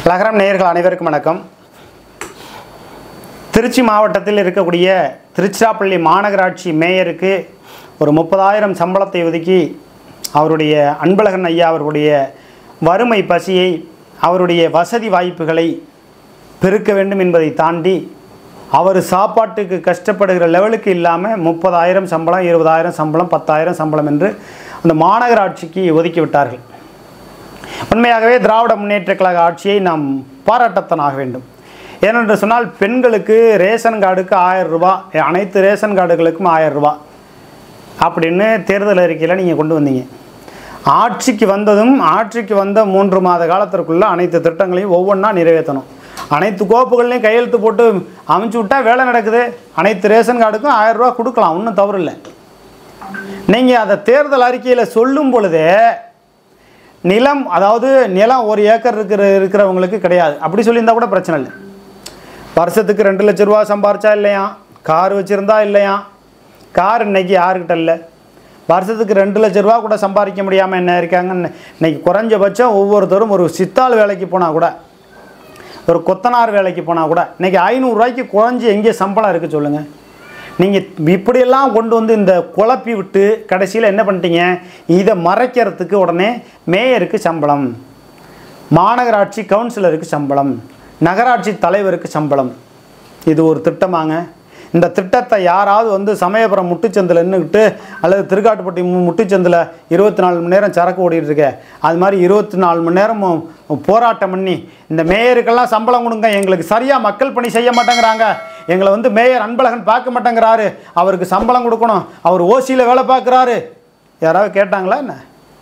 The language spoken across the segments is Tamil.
லகரம் நேயர்கள் அனைவருக்கும் வணக்கம் திருச்சி மாவட்டத்தில் இருக்கக்கூடிய திருச்சிராப்பள்ளி மாநகராட்சி மேயருக்கு ஒரு முப்பதாயிரம் சம்பளத்தை ஒதுக்கி அவருடைய அன்பழகன் ஐயா அவர்களுடைய வறுமை பசியை அவருடைய வசதி வாய்ப்புகளை பெருக்க வேண்டும் என்பதை தாண்டி அவர் சாப்பாட்டுக்கு கஷ்டப்படுகிற லெவலுக்கு இல்லாமல் முப்பதாயிரம் சம்பளம் இருபதாயிரம் சம்பளம் பத்தாயிரம் சம்பளம் என்று அந்த மாநகராட்சிக்கு ஒதுக்கி விட்டார்கள் உண்மையாகவே திராவிட முன்னேற்ற கழக ஆட்சியை நாம் பாராட்டத்தான் ஆக வேண்டும் ஏனென்று சொன்னால் பெண்களுக்கு ரேஷன் கார்டுக்கு ஆயிரம் ரூபாய் அனைத்து ரேஷன் கார்டுகளுக்கும் ஆயிரம் ரூபாய் அப்படின்னு தேர்தல் அறிக்கையில் நீங்கள் கொண்டு வந்தீங்க ஆட்சிக்கு வந்ததும் ஆட்சிக்கு வந்த மூன்று மாத காலத்திற்குள்ள அனைத்து திட்டங்களையும் ஒவ்வொன்றா நிறைவேற்றணும் அனைத்து கோப்புகள்லையும் கையெழுத்து போட்டு அமைச்சு விட்டா வேலை நடக்குது அனைத்து ரேஷன் கார்டுக்கும் ஆயிரம் ரூபாய் கொடுக்கலாம் ஒன்றும் தவறு இல்லை நீங்கள் அதை தேர்தல் அறிக்கையில் சொல்லும் பொழுதே நிலம் அதாவது நிலம் ஒரு ஏக்கர் இருக்கிற இருக்கிறவங்களுக்கு கிடையாது அப்படி சொல்லியிருந்தா கூட பிரச்சனை இல்லை வருஷத்துக்கு ரெண்டு லட்ச ரூபா சம்பாரிச்சா இல்லையா கார் வச்சுருந்தா இல்லையா கார் இன்னைக்கு யாருக்கிட்ட இல்லை வருஷத்துக்கு ரெண்டு லட்ச ரூபா கூட சம்பாதிக்க முடியாமல் என்ன இருக்காங்கன்னு இன்னைக்கு குறைஞ்சபட்சம் ஒவ்வொருத்தரும் ஒரு சித்தாள் வேலைக்கு போனால் கூட ஒரு கொத்தனார் வேலைக்கு போனால் கூட இன்னைக்கு ஐநூறுரூவாய்க்கு குறைஞ்சி எங்கே சம்பளம் இருக்குது சொல்லுங்கள் நீங்கள் இப்படியெல்லாம் கொண்டு வந்து இந்த குழப்பி விட்டு கடைசியில் என்ன பண்ணிட்டீங்க இதை மறைக்கிறதுக்கு உடனே மேயருக்கு சம்பளம் மாநகராட்சி கவுன்சிலருக்கு சம்பளம் நகராட்சி தலைவருக்கு சம்பளம் இது ஒரு திட்டமாங்க இந்த திட்டத்தை யாராவது வந்து சமயபுரம் முட்டுச்சந்தில் நின்றுக்கிட்டு அல்லது திருக்காட்டுப்பட்டி மு- முட்டுச்சந்தில் இருபத்தி நாலு மணி நேரம் சரக்கு ஓடிட்டு இருக்க அது மாதிரி இருபத்தி நாலு மணி நேரமும் போராட்டம் பண்ணி இந்த மேயருக்கெல்லாம் சம்பளம் கொடுங்க எங்களுக்கு சரியாக மக்கள் பணி செய்ய மாட்டேங்கிறாங்க எங்களை வந்து மேயர் அன்பழகன் பார்க்க மாட்டேங்கிறாரு அவருக்கு சம்பளம் கொடுக்கணும் அவர் ஓசியில் வேலை பார்க்குறாரு யாராவது கேட்டாங்களா என்ன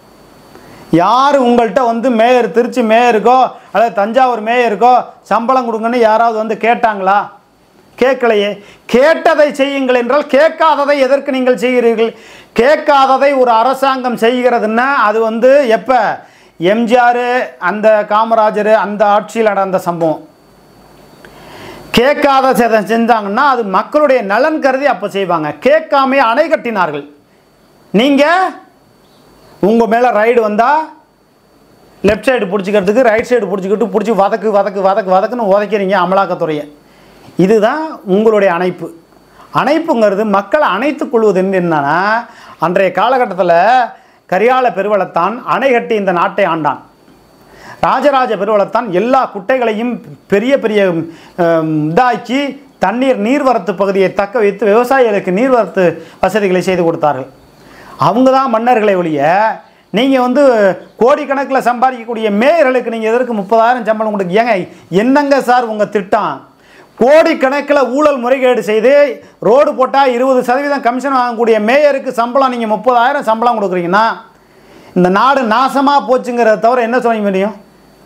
யார் உங்கள்கிட்ட வந்து மேயர் திருச்சி மேயருக்கோ அல்லது தஞ்சாவூர் மேயருக்கோ சம்பளம் கொடுங்கன்னு யாராவது வந்து கேட்டாங்களா கேட்கலையே கேட்டதை செய்யுங்கள் என்றால் கேட்காததை எதற்கு நீங்கள் செய்கிறீர்கள் கேட்காததை ஒரு அரசாங்கம் செய்கிறதுன்னா அது வந்து எப்போ எம்ஜிஆர் அந்த காமராஜர் அந்த ஆட்சியில் நடந்த சம்பவம் கேட்காத செ- செஞ்சாங்கன்னா அது மக்களுடைய நலன் கருதி அப்போ செய்வாங்க கேட்காமே அணை கட்டினார்கள் நீங்கள் உங்கள் மேலே ரைடு வந்தால் லெஃப்ட் சைடு பிடிச்சிக்கிறதுக்கு ரைட் சைடு பிடிச்சிக்கிட்டு பிடிச்சி வதக்கு வதக்கு வதக்கு வதக்குன்னு உதைக்கிறீங்க அமலாக்கத்துறையை இதுதான் உங்களுடைய அணைப்பு அணைப்புங்கிறது மக்களை அணைத்துக் கொள்வது என்று என்னன்னா அன்றைய காலகட்டத்தில் கரியால பெருவளத்தான் அணை கட்டி இந்த நாட்டை ஆண்டான் ராஜராஜ பெருவளத்தான் எல்லா குட்டைகளையும் பெரிய பெரிய ஹம், இதாக்கி தண்ணீர் நீர்வரத்து பகுதியை தக்க வைத்து விவசாயிகளுக்கு நீர்வரத்து வசதிகளை செய்து கொடுத்தார்கள் அவங்க தான் மன்னர்களை ஒழிய நீங்கள் வந்து கோடிக்கணக்கில் சம்பாதிக்கக்கூடிய மேயர்களுக்கு நீங்கள் எதற்கு முப்பதாயிரம் சம்பளம் கொடுக்க ஏங்க என்னங்க சார் உங்கள் திட்டம் கோடிக்கணக்கில் ஊழல் முறைகேடு செய்து ரோடு போட்டால் இருபது சதவீதம் கமிஷன் வாங்கக்கூடிய மேயருக்கு சம்பளம் நீங்கள் முப்பதாயிரம் சம்பளம் கொடுக்குறீங்கன்னா இந்த நாடு நாசமாக போச்சுங்கிறத தவிர என்ன சொல்ல முடியும்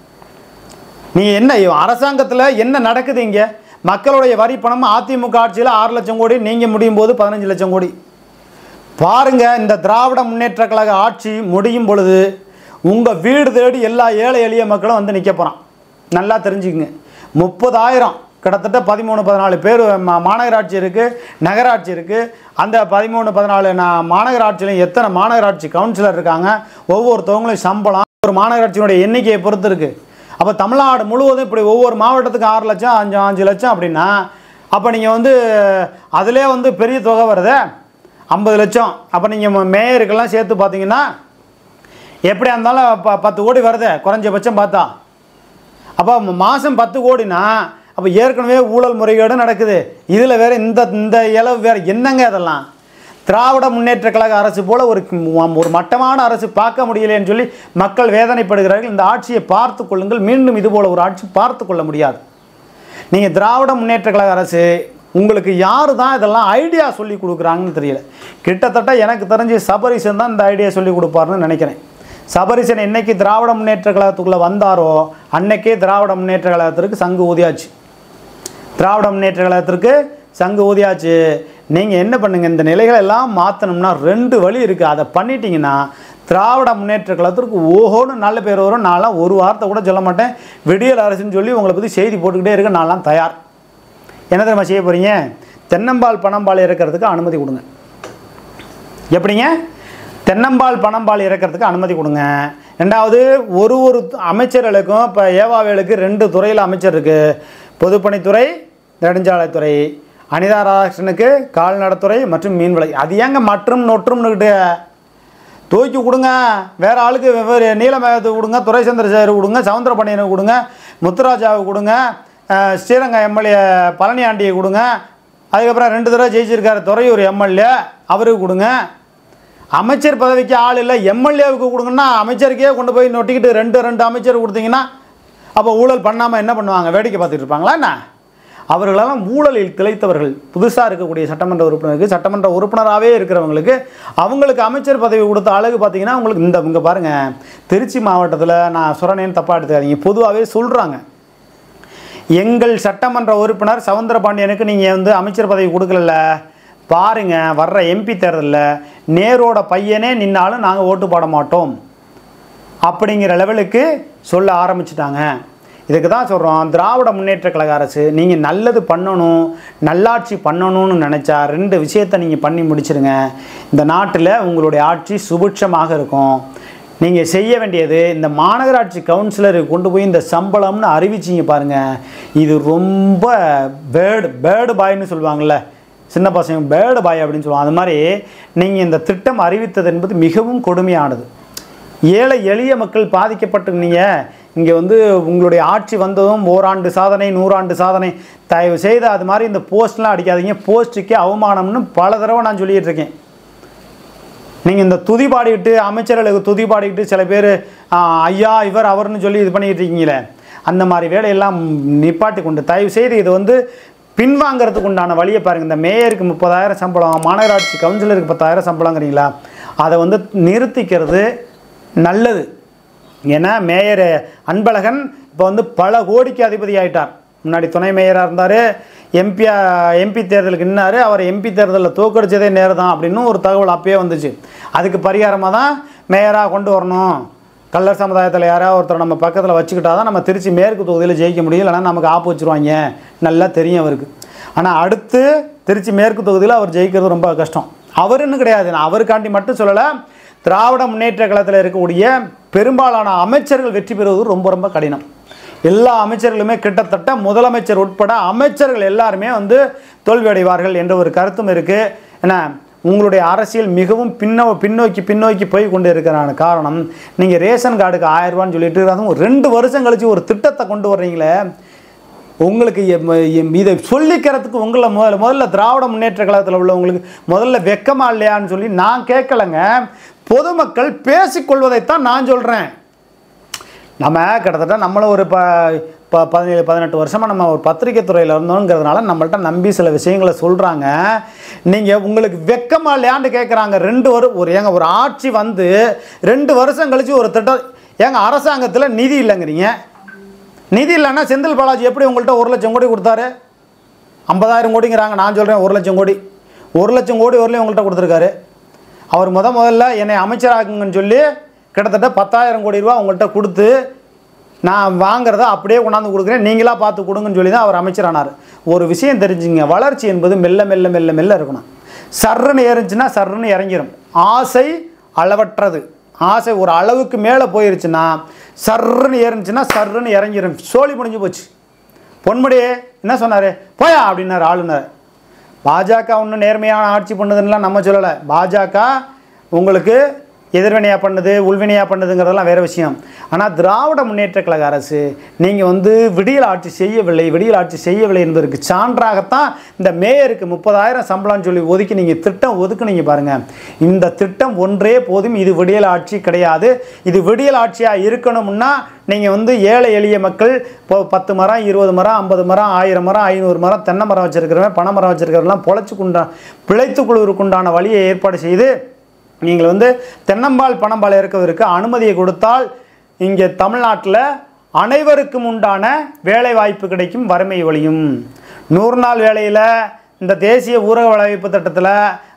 நீ என்ன அரசாங்கத்தில் என்ன நடக்குது இங்கே மக்களுடைய வரி பணம் அதிமுக ஆட்சியில் ஆறு லட்சம் கோடி நீங்கள் முடியும் போது பதினஞ்சு லட்சம் கோடி பாருங்க இந்த திராவிட முன்னேற்ற கழக ஆட்சி முடியும் பொழுது உங்கள் வீடு தேடி எல்லா ஏழை எளிய மக்களும் வந்து நிற்க போகிறான் நல்லா தெரிஞ்சுக்குங்க முப்பதாயிரம் கிட்டத்தட்ட பதிமூணு பதினாலு பேர் மா- மாநகராட்சி இருக்குது நகராட்சி இருக்குது அந்த பதிமூணு பதினாலு நான் மாநகராட்சியிலும் எத்தனை மாநகராட்சி கவுன்சிலர் இருக்காங்க ஒவ்வொருத்தவங்களும் சம்பளம் ஒரு மாநகராட்சியினுடைய எண்ணிக்கையை பொறுத்து இருக்குது அப்போ தமிழ்நாடு முழுவதும் இப்படி ஒவ்வொரு மாவட்டத்துக்கு ஆறு லட்சம் அஞ்சு அஞ்சு லட்சம் அப்படின்னா அப்போ நீங்கள் வந்து அதிலே வந்து பெரிய தொகை வருதே ஐம்பது லட்சம் அப்போ நீங்கள் மேயருக்கெல்லாம் சேர்த்து பார்த்தீங்கன்னா எப்படியா இருந்தாலும் ப பத்து கோடி வருதே குறைஞ்சபட்சம் பார்த்தா அப்போ மாதம் பத்து கோடினா அப்போ ஏற்கனவே ஊழல் முறைகேடு நடக்குது இதில் வேற இந்த இந்த இளவு வேற என்னங்க அதெல்லாம் திராவிட முன்னேற்ற கழக அரசு போல ஒரு ஒரு மட்டமான அரசு பார்க்க முடியலைன்னு சொல்லி மக்கள் வேதனைப்படுகிறார்கள் இந்த ஆட்சியை பார்த்து கொள்ளுங்கள் மீண்டும் இது போல ஒரு ஆட்சி பார்த்து கொள்ள முடியாது நீங்கள் திராவிட முன்னேற்ற கழக அரசு உங்களுக்கு யார் தான் இதெல்லாம் ஐடியா சொல்லி கொடுக்குறாங்கன்னு தெரியல கிட்டத்தட்ட எனக்கு தெரிஞ்சு சபரிசன் தான் இந்த ஐடியா சொல்லி கொடுப்பாருன்னு நினைக்கிறேன் சபரிசன் என்னைக்கு திராவிட முன்னேற்ற கழகத்துக்குள்ளே வந்தாரோ அன்னைக்கே திராவிட முன்னேற்ற கழகத்திற்கு சங்கு ஊதியாச்சு திராவிட முன்னேற்ற கழகத்திற்கு சங்கு ஊதியாச்சு நீங்கள் என்ன பண்ணுங்கள் இந்த நிலைகளை எல்லாம் மாற்றணும்னா ரெண்டு வழி இருக்குது அதை பண்ணிட்டீங்கன்னா திராவிட முன்னேற்ற கழகத்திற்கு ஓஹோன்னு நல்ல பேர் வரும் நான்லாம் ஒரு வார்த்தை கூட சொல்ல மாட்டேன் விடியல் அரசுன்னு சொல்லி உங்களை பற்றி செய்தி போட்டுக்கிட்டே இருக்க நான்லாம் தயார் என்ன தெரியுமா செய்ய போகிறீங்க தென்னம்பால் பணம்பால் இறக்கிறதுக்கு அனுமதி கொடுங்க எப்படிங்க தென்னம்பால் பணம்பால் இறக்கிறதுக்கு அனுமதி கொடுங்க ரெண்டாவது ஒரு ஒரு அமைச்சர்களுக்கும் இப்போ ஏவாவேலுக்கு ரெண்டு துறையில் அமைச்சர் இருக்குது பொதுப்பணித்துறை நெடுஞ்சாலைத்துறை அனிதா ராதாகிருஷ்ணனுக்கு கால்நடைத்துறை மற்றும் மீன்வளை அது ஏங்க மற்றும் நொற்றும்னுக்கிட்டு தூக்கி கொடுங்க வேற ஆளுக்கு வெவ்வேறு நீலமேகத்துக்கு கொடுங்க துரை சந்திரசேகர் கொடுங்க சவுந்தரபாண்டியனுக்கு கொடுங்க முத்துராஜாவுக்கு கொடுங்க அஹ், ஸ்ரீரங்கம் எம்எல்ஏ பழனி ஆண்டியை கொடுங்க அதுக்கப்புறம் ரெண்டு தடவை ஜெயிச்சிருக்காரு துறையூர் எம்எல்ஏ அவருக்கு கொடுங்க அமைச்சர் பதவிக்கு ஆள் இல்லை எம்எல்ஏவுக்கு கொடுங்கன்னா அமைச்சருக்கே கொண்டு போய் நொட்டிக்கிட்டு ரெண்டு ரெண்டு அமைச்சர் கொடுத்தீங்கன்னா அப்போ ஊழல் பண்ணாமல் என்ன பண்ணுவாங்க வேடிக்கை பார்த்துட்டு இருப்பாங்களா என்ன அவர்களெல்லாம் ஊழலில் திளைத்தவர்கள் புதுசாக இருக்கக்கூடிய சட்டமன்ற உறுப்பினருக்கு சட்டமன்ற உறுப்பினராகவே இருக்கிறவங்களுக்கு அவங்களுக்கு அமைச்சர் பதவி கொடுத்த அழகு பார்த்தீங்கன்னா உங்களுக்கு இந்த இங்கே பாருங்கள் திருச்சி மாவட்டத்தில் நான் சுரணேன்னு தப்பாக எடுத்துக்காதீங்க பொதுவாகவே சொல்கிறாங்க எங்கள் சட்டமன்ற உறுப்பினர் சவுந்தரபாண்டியனுக்கு நீங்கள் வந்து அமைச்சர் பதவி கொடுக்கல பாருங்க வர்ற எம்பி தேர்தலில் நேரோட பையனே நின்னாலும் நாங்கள் ஓட்டு போட மாட்டோம் அப்படிங்கிற லெவலுக்கு சொல்ல ஆரம்பிச்சிட்டாங்க இதுக்கு தான் சொல்கிறோம் திராவிட முன்னேற்ற கழக அரசு நீங்கள் நல்லது பண்ணணும் நல்லாட்சி பண்ணணும்னு நினச்சா ரெண்டு விஷயத்தை நீங்கள் பண்ணி முடிச்சிருங்க இந்த நாட்டில் உங்களுடைய ஆட்சி சுபிட்சமாக இருக்கும் நீங்கள் செய்ய வேண்டியது இந்த மாநகராட்சி கவுன்சிலருக்கு கொண்டு போய் இந்த சம்பளம்னு அறிவிச்சிங்க பாருங்கள் இது ரொம்ப பேர்டு பேர்டு பாய்னு சொல்லுவாங்கள்ல சின்ன பசங்க பேர்டு பாய் அப்படின்னு சொல்லுவாங்க அது மாதிரி நீங்கள் இந்த திட்டம் அறிவித்தது என்பது மிகவும் கொடுமையானது ஏழை எளிய மக்கள் பாதிக்கப்பட்டு நீங்கள் இங்கே வந்து உங்களுடைய ஆட்சி வந்ததும் ஓராண்டு சாதனை நூறாண்டு சாதனை தயவு செய்து அது மாதிரி இந்த போஸ்ட்லாம் அடிக்காதீங்க போஸ்ட்டுக்கே அவமானம்னு பல தடவை நான் சொல்லிட்டு இருக்கேன் நீங்கள் இந்த துதி பாடிக்கிட்டு அமைச்சர்களுக்கு துதி பாடிக்கிட்டு சில பேர் ஐயா இவர் அவர்னு சொல்லி இது பண்ணிக்கிட்டு இருக்கீங்களே அந்த மாதிரி வேலையெல்லாம் நிப்பாட்டி கொண்டு தயவு செய்து இது வந்து பின்வாங்கிறதுக்கு உண்டான வழியை பாருங்கள் இந்த மேயருக்கு முப்பதாயிரம் சம்பளம் மாநகராட்சி கவுன்சிலருக்கு பத்தாயிரம் சம்பளங்கிறீங்களா அதை வந்து நிறுத்திக்கிறது நல்லது ஏன்னா மேயர் அன்பழகன் இப்போ வந்து பல கோடிக்கு அதிபதி ஆயிட்டார் முன்னாடி துணை மேயராக இருந்தார் எம்பியா எம்பி தேர்தலுக்கு நின்னார் அவர் எம்பி தேர்தலில் தோக்கடிச்சதே நேரம் தான் அப்படின்னு ஒரு தகவல் அப்பயே வந்துச்சு அதுக்கு பரிகாரமாக தான் மேயராக கொண்டு வரணும் கல்லர் சமுதாயத்தில் யாராவது ஒருத்தர் நம்ம பக்கத்தில் வச்சுக்கிட்டா தான் நம்ம திருச்சி மேற்கு தொகுதியில் ஜெயிக்க முடியும் இல்லைன்னா நமக்கு ஆப்பு வச்சுருவாங்க நல்லா தெரியும் அவருக்கு ஆனால் அடுத்து திருச்சி மேற்கு தொகுதியில் அவர் ஜெயிக்கிறது ரொம்ப கஷ்டம் அவருன்னு கிடையாது நான் அவருக்காண்டி மட்டும் சொல்லலை திராவிட முன்னேற்ற கழகத்தில் இருக்கக்கூடிய பெரும்பாலான அமைச்சர்கள் வெற்றி பெறுவது ரொம்ப ரொம்ப கடினம் எல்லா அமைச்சர்களுமே கிட்டத்தட்ட முதலமைச்சர் உட்பட அமைச்சர்கள் எல்லாருமே வந்து தோல்வி அடைவார்கள் என்ற ஒரு கருத்தும் இருக்குது ஏன்னா உங்களுடைய அரசியல் மிகவும் பின்னோ பின்னோக்கி பின்னோக்கி போய் கொண்டு இருக்கிறான காரணம் நீங்கள் ரேஷன் கார்டுக்கு ஆயிரம் ரூபான்னு சொல்லிட்டு அதுவும் ஒரு ரெண்டு வருஷம் கழிச்சு ஒரு திட்டத்தை கொண்டு வர்றீங்களே உங்களுக்கு எம்- எம் இதை சொல்லிக்கிறதுக்கு உங்களை முதல்ல முதல்ல திராவிட முன்னேற்ற கழகத்தில் உள்ளவங்களுக்கு முதல்ல வெக்கமா இல்லையான்னு சொல்லி நான் கேட்கலைங்க பொதுமக்கள் பேசிக்கொள்வதைத்தான் நான் சொல்கிறேன் நம்ம கிட்டத்தட்ட நம்மளும் ஒரு ப ப பதினேழு பதினெட்டு வருஷமாக நம்ம ஒரு பத்திரிக்கை துறையில் இருந்தோங்கிறதுனால நம்மள்ட்ட நம்பி சில விஷயங்களை சொல்கிறாங்க நீங்கள் உங்களுக்கு வெக்கமா இல்லையான்னு கேட்குறாங்க ரெண்டு வரு ஒரு ஏங்க ஒரு ஆட்சி வந்து ரெண்டு வருஷம் கழிச்சு ஒரு திட்டம் ஏங்க அரசாங்கத்தில் நிதி இல்லைங்கிறீங்க நிதி இல்லைன்னா செந்தில் பாலாஜி எப்படி உங்கள்கிட்ட ஒரு லட்சம் கோடி கொடுத்தாரு ஐம்பதாயிரம் கோடிங்கிறாங்க நான் சொல்கிறேன் ஒரு லட்சம் கோடி ஒரு லட்சம் கோடி வரலையும் உங்கள்கிட்ட கொடுத்துருக்காரு அவர் முத முதல்ல என்னை அமைச்சராக்குங்கன்னு சொல்லி கிட்டத்தட்ட பத்தாயிரம் கோடி ரூபா உங்கள்கிட்ட கொடுத்து நான் வாங்குறத அப்படியே கொண்டாந்து கொடுக்குறேன் நீங்களா பார்த்து கொடுங்கன்னு சொல்லி தான் அவர் அமைச்சரானார் ஒரு விஷயம் தெரிஞ்சுங்க வளர்ச்சி என்பது மெல்ல மெல்ல மெல்ல மெல்ல இருக்கணும் சர்ருன்னு ஏறிச்சுன்னா சர்ருன்னு இறங்கிரும் ஆசை அளவற்றது ஆசை ஒரு அளவுக்கு மேலே போயிருச்சுன்னா சர்ருன்னு ஏறிச்சுன்னா சர்ருன்னு இறங்கிரும் சோழி முடிஞ்சு போச்சு பொன்முடியே என்ன சொன்னார் போயா அப்படின்னாரு ஆளுநர் பாஜக ஒன்றும் நேர்மையான ஆட்சி பண்ணுதுன்னுலாம் நம்ம சொல்லலை பாஜக உங்களுக்கு எதிர்வினையாக பண்ணுது உள்வினையாக பண்ணுதுங்கிறதெல்லாம் வேறு விஷயம் ஆனால் திராவிட முன்னேற்ற கழக அரசு நீங்கள் வந்து விடியல் ஆட்சி செய்யவில்லை விடியல் ஆட்சி செய்யவில்லை என்பதற்கு சான்றாகத்தான் இந்த மேயருக்கு முப்பதாயிரம் சம்பளம்னு சொல்லி ஒதுக்கி நீங்கள் திட்டம் ஒதுக்குனீங்க பாருங்கள் இந்த திட்டம் ஒன்றே போதும் இது விடியல் ஆட்சி கிடையாது இது விடியல் ஆட்சியாக இருக்கணும்னா நீங்கள் வந்து ஏழை எளிய மக்கள் இப்போ பத்து மரம் இருபது மரம் ஐம்பது மரம் ஆயிரம் மரம் ஐநூறு மரம் தென்னை மரம் வச்சுருக்கிறவன் பனை மரம் வச்சுருக்கிறவெல்லாம் பொழைச்சுக்குண்டா பிழைத்துக்குழுவுக்குண்டான வழியை ஏற்பாடு செய்து நீங்கள் வந்து தென்னம்பால் பணம்பால் இறக்கவருக்கு அனுமதியை கொடுத்தால் இங்கே தமிழ்நாட்டில் அனைவருக்கும் உண்டான வேலை வாய்ப்பு கிடைக்கும் வறுமை ஒழியும் நூறு நாள் வேலையில் இந்த தேசிய ஊரக வேலைவாய்ப்பு திட்டத்தில்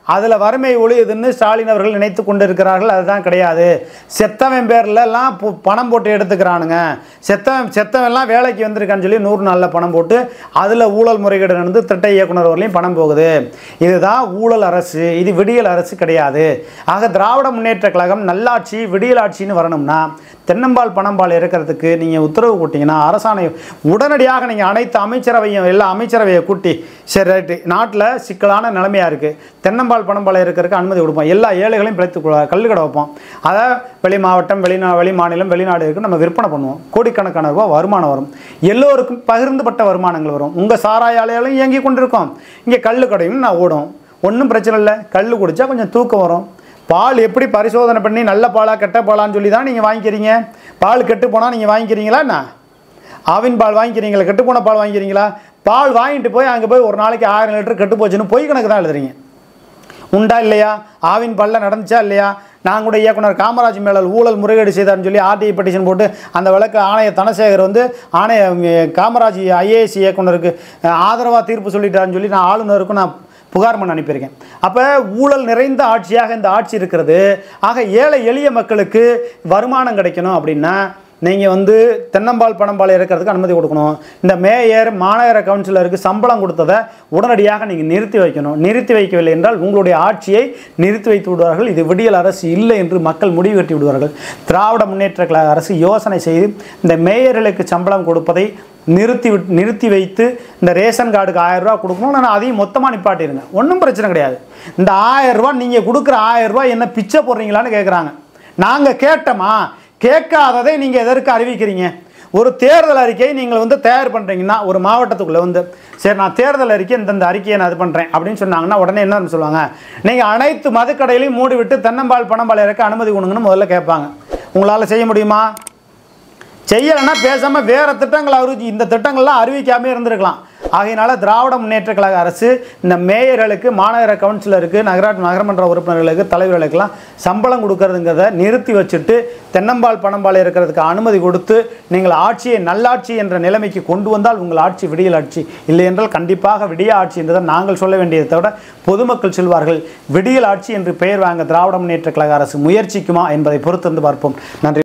அதில் வறுமை ஒழியுதுன்னு ஸ்டாலின் அவர்கள் நினைத்து கொண்டிருக்கிறார்கள் அதுதான் கிடையாது செத்தவன் பேர்ல எல்லாம் பு- பணம் போட்டு எடுத்துக்கிறானுங்க செத்தவன் செத்தவன்லாம் வேலைக்கு வந்திருக்கான்னு சொல்லி நூறு நாளில் பணம் போட்டு அதில் ஊழல் முறைகேடு நடந்து திட்ட இயக்குனர் வரலையும் பணம் போகுது இதுதான் ஊழல் அரசு இது விடியல் அரசு கிடையாது ஆக திராவிட முன்னேற்ற கழகம் நல்லாட்சி விடியல் ஆட்சின்னு வரணும்னா தென்னம்பால் பணம்பால் இருக்கிறதுக்கு நீங்கள் உத்தரவு போட்டிங்கன்னா அரசாணை உடனடியாக நீங்கள் அனைத்து அமைச்சரவையும் எல்லா அமைச்சரவையை கூட்டி சரி ரைட்டு நாட்டில் சிக்கலான நிலைமையாக இருக்குது தென்னம்பால் பணம்பால் இருக்கிறதுக்கு அனுமதி கொடுப்போம் எல்லா ஏழைகளையும் பிழைத்து கொள்ள- கல்லுக்கடை வைப்போம் அதை வெளி மாவட்டம் வெளிநா வெளி மாநிலம் வெளிநாடு இருக்கு நம்ம விற்பனை பண்ணுவோம் கோடிக்கணக்கான ரூபாய் வருமானம் வரும் எல்லோருக்கும் பகிர்ந்துபட்ட வருமானங்கள் வரும் உங்கள் சாராய ஆலையாலும் இயங்கி கொண்டிருக்கோம் இங்கே கல்லுக்கடையும் நான் ஓடும் ஒன்றும் பிரச்சனை இல்லை கல் குடித்தா கொஞ்சம் தூக்கம் வரும் பால் எப்படி பரிசோதனை பண்ணி நல்ல பாலா கெட்ட பாலான்னு சொல்லி தான் நீங்கள் வாங்கிக்கிறீங்க பால் கெட்டு போனால் நீங்கள் வாங்கிக்கிறீங்களா என்ன ஆவின் பால் வாங்கிக்கிறீங்களா கெட்டு போன பால் வாங்கிக்கிறீங்களா பால் வாங்கிட்டு போய் அங்கே போய் ஒரு நாளைக்கு ஆயிரம் லிட்டர் கெட்டு போச்சுன்னு பொய் கணக்கு தான் எழுதுறீங்க உண்டா இல்லையா ஆவின் பல்ல நடந்துச்சா இல்லையா நான் கூட இயக்குனர் காமராஜ் மேலே ஊழல் முறைகேடு செய்தார்னு சொல்லி ஆர்டிஐ பெட்டிஷன் போட்டு அந்த வழக்கு ஆணைய தனசேகர் வந்து ஆணைய அஹ், காமராஜ் ஐஏஎஸ் இயக்குனருக்கு ஆதரவாக தீர்ப்பு சொல்லிட்டாருன்னு சொல்லி நான் ஆளுநருக்கும் நான் புகார் பண்ண அனுப்பியிருக்கேன் அப்போ ஊழல் நிறைந்த ஆட்சியாக இந்த ஆட்சி இருக்கிறது ஆக ஏழை எளிய மக்களுக்கு வருமானம் கிடைக்கணும் அப்படின்னா நீங்கள் வந்து தென்னம்பால் பணம்பால் இறக்கிறதுக்கு அனுமதி கொடுக்கணும் இந்த மேயர் மாநகர கவுன்சிலருக்கு சம்பளம் கொடுத்ததை உடனடியாக நீங்கள் நிறுத்தி வைக்கணும் நிறுத்தி வைக்கவில்லை என்றால் உங்களுடைய ஆட்சியை நிறுத்தி வைத்து விடுவார்கள் இது விடியல் அரசு இல்லை என்று மக்கள் முடிவு கட்டி விடுவார்கள் திராவிட முன்னேற்ற கழக அரசு யோசனை செய்து இந்த மேயர்களுக்கு சம்பளம் கொடுப்பதை நிறுத்தி விட் நிறுத்தி வைத்து இந்த ரேஷன் கார்டுக்கு ஆயிரம் ரூபா கொடுக்கணும் நான் அதையும் மொத்தமாக நிப்பாட்டிடுங்க ஒன்றும் பிரச்சனை கிடையாது இந்த ஆயிரம் ரூபா நீங்கள் கொடுக்குற ஆயிரம் ரூபா என்ன பிச்சை போடுறீங்களான்னு கேட்குறாங்க நாங்கள் கேட்டோமா கேட்காததை நீங்கள் எதற்கு அறிவிக்கிறீங்க ஒரு தேர்தல் அறிக்கையை நீங்கள் வந்து தயார் பண்ணுறீங்கன்னா ஒரு மாவட்டத்துக்குள்ளே வந்து சரி நான் தேர்தல் அறிக்கை இந்தந்த அறிக்கையை நான் இது பண்ணுறேன் அப்படின்னு சொன்னாங்கன்னா உடனே என்ன சொல்லுவாங்க நீங்கள் அனைத்து மதுக்கடையிலையும் மூடி விட்டு தென்னம்பால் பணம்பால் இறக்க அனுமதி கொடுங்கன்னு முதல்ல கேட்பாங்க உங்களால் செய்ய முடியுமா செய்யலைன்னா பேசாமல் வேறு திட்டங்களை அறிவிச்சு இந்த திட்டங்கள்லாம் அறிவிக்காமே இருந்திருக்கலாம் ஆகையினால திராவிட முன்னேற்ற கழக அரசு இந்த மேயர்களுக்கு மாநகர கவுன்சிலருக்கு நகராட்சி நகரமன்ற உறுப்பினர்களுக்கு தலைவர்களுக்கெல்லாம் சம்பளம் கொடுக்கறதுங்கிறத நிறுத்தி வச்சுட்டு தென்னம்பால் பணம்பால் இருக்கிறதுக்கு அனுமதி கொடுத்து நீங்கள் ஆட்சியை நல்லாட்சி என்ற நிலைமைக்கு கொண்டு வந்தால் உங்கள் ஆட்சி விடியல் ஆட்சி இல்லை என்றால் கண்டிப்பாக விடிய ஆட்சி என்றதை நாங்கள் சொல்ல வேண்டியதை தவிர பொதுமக்கள் சொல்வார்கள் விடியல் ஆட்சி என்று பெயர் வாங்க திராவிட முன்னேற்ற கழக அரசு முயற்சிக்குமா என்பதை பொறுத்திருந்து பார்ப்போம் நன்றி